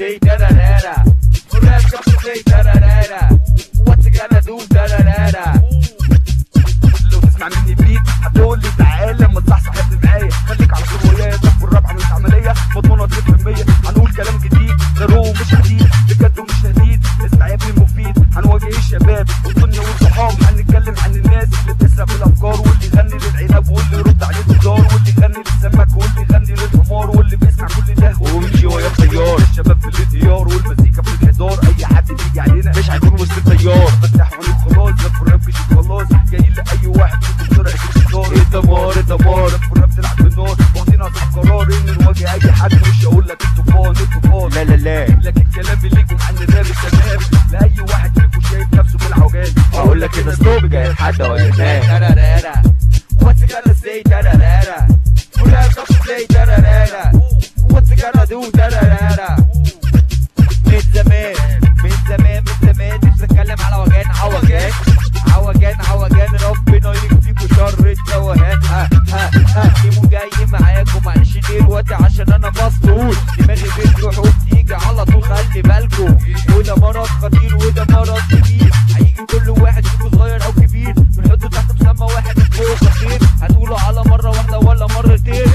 say da-da-da-da. Rap comes to say da-da-da-da. What's it gonna do da-da-da-da. لو تسمع مني بيك هتقول لي تعالى ما تصحصح يا ابني معايا خليك على طول ويايا طب والرابعه مش عمليه مضمونه 100% هنقول كلام جديد ضروري مش جديد بجد ومش تهديد اسمع يا ابني مفيد هنواجه الشباب والدنيا والصحاب هنتكلم عن الناس اللي بتسرق بالافكار واللي يغني للعنب واللي يرد عليه بالدار واللي يغني للسمك واللي يغني للحمار واللي بيسمع كل ده ويمشي ويا الطيار الشباب في الانهيار والمزيكا في الانحدار اي حد بيجي علينا مش هيكون وسط التيار فتح عينيك خلاص ده الراب مش خلاص جاي لاي واحد يكون بسرعه الانتظار الدمار الدمار الراب تلعب بالنار واخدين اصحاب قرار ان نواجه اي حد مش هقول لك الطوفان الطوفان لا لا لا لكن الكلام ليكم عن الراب التمام لاي واحد فيكم شايف نفسه بالعوجات اقول لك ان اسلوبي جاي لحد ولا da-da-da-da. What's it gonna say da-da-da-da. Rap comes to say da-da-da-da. What's it gonna do da-da-da-da. من زمان من زمان من زمان نفسي اتكلم على وجان عوجان عوجان عوجان ربنا يكفيكوا شر التوهان ها ها ها كيمو جاي معاكم معلش دلوقتي عشان انا مسطول دماغي بتروح وبتيجي على طول خلي بالكم وده مرض خطير وده مرض كبير هيجي كل واحد فيكم صغير او كبير بنحطه تحت مسمى واحد فوق خطير هتقوله على مره واحده ولا مرتين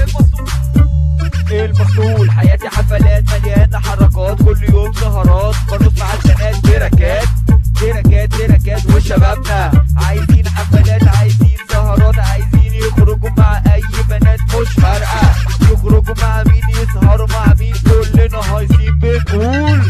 المسؤول حياتي حفلات مليانه حركات كل يوم سهرات برقص مع البنات تراكات تراكات تراكات وشبابنا عايزين حفلات عايزين سهرات عايزين يخرجوا مع اي بنات مش فارقه يخرجوا مع مين يسهروا مع مين كلنا هايصين بنقول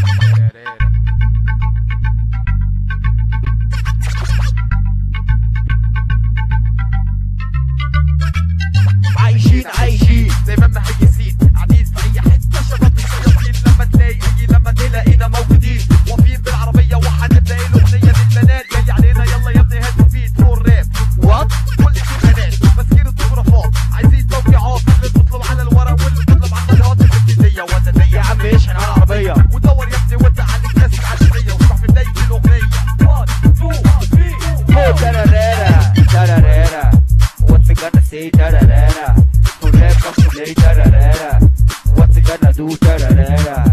عايشين عايشين زي ما مهيسين قاعدين في اي حته شباب الشياطين لما تلاقي اي لما تلاقينا موجودين واقفين بالعربيه وهنبدا الاغنيه للبنات جاي علينا يلا يا ابني هاتوا بيت فور راب وات كل دي بنات ماسكين التليفونات عايزين توقيعات اللي تطلب على الورق واللي تطلب على المليات الابتدائيه وتدرية يا عم اشحن على العربيه ودور يا ابني وانت على الناس العشريه واسمع في بدايه الاغنيه 1 2 3 da-da-da-da, da-da-da-da. What's it gonna say da-da-da-da. Who rap comes to play da-da-da-da. What's it gonna do da-da-da-da.